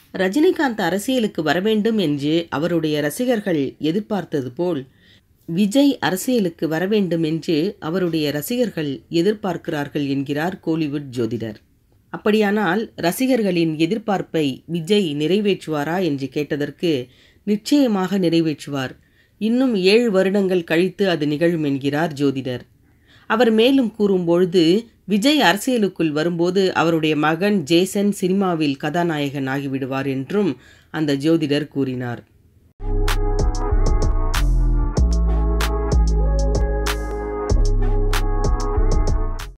ரஜினிகாந்த் அரசியலுக்கு வரவேண்டும் என்று அவருடைய ரசிகர்கள் எதிர்பார்த்தது போல் விஜய் அரசியலுக்கு வரவேண்டும் என்று அவருடைய ரசிகர்கள் எதிர்பார்க்கிறார்கள் என்கிறார் கோலிவுட் ஜோதிடர் அப்படியானால் ரசிகர்களின் எதிர்பார்ப்பை விஜய் நிறைவேற்றுவாரா என்று கேட்டதற்கு நிச்சயமாக நிறைவேற்றுவார் இன்னும் ஏழு வருடங்கள் கழித்து அது நிகழும் என்கிறார் ஜோதிடர் அவர் மேலும் கூறும்பொழுது விஜய் அரசியலுக்குள் வரும்போது அவருடைய மகன் ஜேசன் சினிமாவில் கதாநாயகன் ஆகிவிடுவார் என்றும் அந்த ஜோதிடர் கூறினார்